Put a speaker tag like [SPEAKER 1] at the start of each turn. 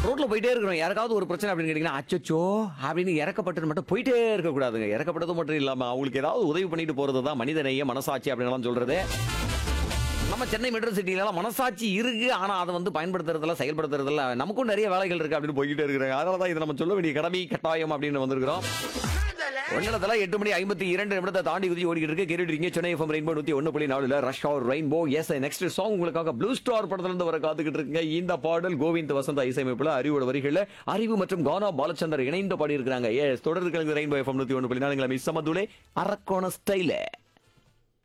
[SPEAKER 1] ரோட்ல போயிட்டே இருக்கிறோம் யாருக்காவது ஒரு பிரச்சனை அப்படின்னு கேட்டீங்கன்னா அச்சச்சோ அப்படின்னு இறக்கப்பட்டு மட்டும் போயிட்டே இருக்க கூடாதுங்க இறக்கப்பட்டது மட்டும் இல்லாம அவங்களுக்கு ஏதாவது உதவி பண்ணிட்டு போறது தான் மனிதநேய மனசாட்சி அப்படின்னு சொல்றது நம்ம சென்னை மெட்ரோ சிட்டில மனசாட்சி இருக்கு ஆனா அதை வந்து பயன்படுத்துறதுல செயல்படுத்துறதுல நமக்கும் நிறைய வேலைகள் இருக்கு அப்படின்னு போய்கிட்டே இருக்கிறாங்க அதனால தான் இதை நம்ம சொல்ல வேண்டிய கடமை கட்டாயம் அப்படின்னு வந்திருக்கிறோம் ஒன்னத்துல எட்டு மணி ஐம்பத்தி இரண்டு நிமிடத்தை தாண்டி குதி ஓடிக்கிட்டு இருக்கு கேட்டுருக்கீங்க சென்னை எஃப்எம் ரெயின்போ நூத்தி ஒன்னு புள்ளி நாலுல rush hour rainbow's next song உங்களுக்காக ப்ளூ ஸ்டார் படத்துல இருந்து வர காத்துக்கிட்டு இருக்குங்க இந்த பாடல் கோவிந்த் வசந்த இசையமைப்புல அறிவோட வரிகள்ல அறிவு மற்றும் கானா பாலச்சந்தர் இணைந்து பாடி இருக்கிறாங்க எஸ் தொடர்ந்து ரெயின்போ எஃப்எம் நூத்தி ஒன்னு புள்ளி நாலுங்களை மிஸ் சமதுலே அரக்கோண ஸ்டைல